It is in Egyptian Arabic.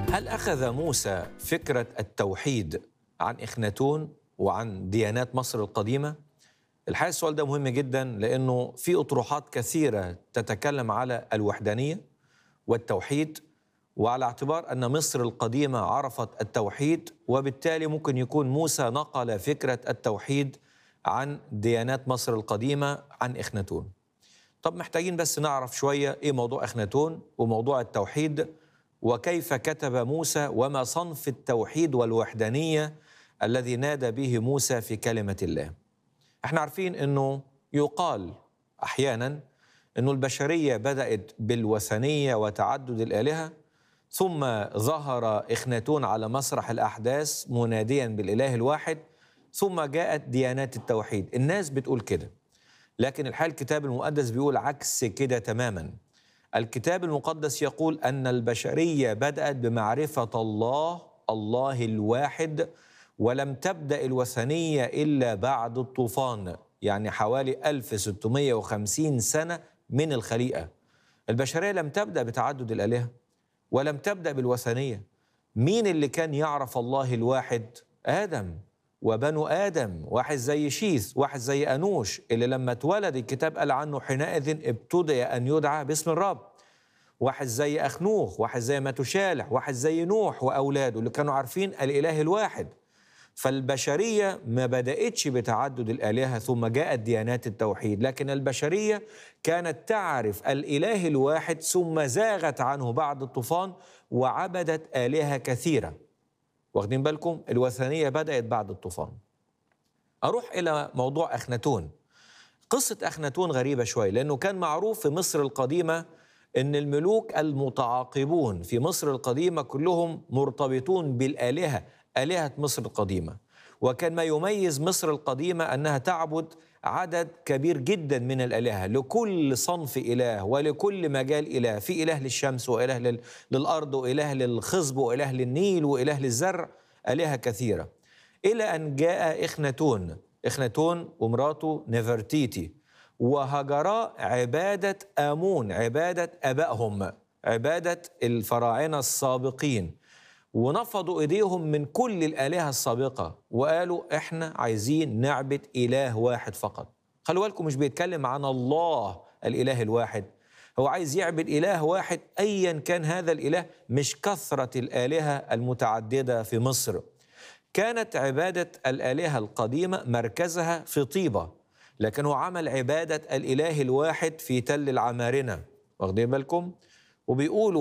هل أخذ موسى فكرة التوحيد عن إخناتون وعن ديانات مصر القديمة؟ الحقيقة السؤال ده مهم جدا لأنه في أطروحات كثيرة تتكلم على الوحدانية والتوحيد وعلى اعتبار أن مصر القديمة عرفت التوحيد وبالتالي ممكن يكون موسى نقل فكرة التوحيد عن ديانات مصر القديمة عن إخناتون طب محتاجين بس نعرف شوية إيه موضوع إخناتون وموضوع التوحيد وكيف كتب موسى وما صنف التوحيد والوحدانية الذي نادى به موسى في كلمة الله احنا عارفين أنه يقال أحيانا أنه البشرية بدأت بالوثنية وتعدد الآلهة ثم ظهر إخناتون على مسرح الأحداث مناديا بالإله الواحد ثم جاءت ديانات التوحيد الناس بتقول كده لكن الحال الكتاب المقدس بيقول عكس كده تماما الكتاب المقدس يقول أن البشرية بدأت بمعرفة الله الله الواحد ولم تبدأ الوثنية إلا بعد الطوفان يعني حوالي 1650 سنة من الخليقة البشرية لم تبدأ بتعدد الآلهة ولم تبدأ بالوثنية مين اللي كان يعرف الله الواحد؟ آدم وبنو آدم واحد زي شيث واحد زي أنوش اللي لما اتولد الكتاب قال عنه حينئذ ابتدأ أن يدعى باسم الرب واحد زي أخنوخ واحد زي متشالح واحد زي نوح وأولاده اللي كانوا عارفين الإله الواحد فالبشرية ما بدأتش بتعدد الآلهة ثم جاءت ديانات التوحيد لكن البشرية كانت تعرف الإله الواحد ثم زاغت عنه بعد الطوفان وعبدت آلهة كثيرة واخدين بالكم الوثنية بدأت بعد الطوفان أروح إلى موضوع أخناتون قصة أخناتون غريبة شوية لأنه كان معروف في مصر القديمة أن الملوك المتعاقبون في مصر القديمة كلهم مرتبطون بالآلهة آلهة مصر القديمة وكان ما يميز مصر القديمة أنها تعبد عدد كبير جدا من الآلهة لكل صنف إله ولكل مجال إله في إله للشمس وإله لل... للأرض وإله للخصب وإله للنيل وإله للزرع آلهة كثيرة إلى أن جاء إخناتون إخناتون ومراته نفرتيتي وهجرا عبادة آمون عبادة أبائهم عبادة الفراعنة السابقين ونفضوا ايديهم من كل الالهه السابقه وقالوا احنا عايزين نعبد اله واحد فقط خلوا بالكم مش بيتكلم عن الله الاله الواحد هو عايز يعبد اله واحد ايا كان هذا الاله مش كثره الالهه المتعدده في مصر كانت عباده الالهه القديمه مركزها في طيبه لكن هو عمل عباده الاله الواحد في تل العمارنه واخدين بالكم وبيقولوا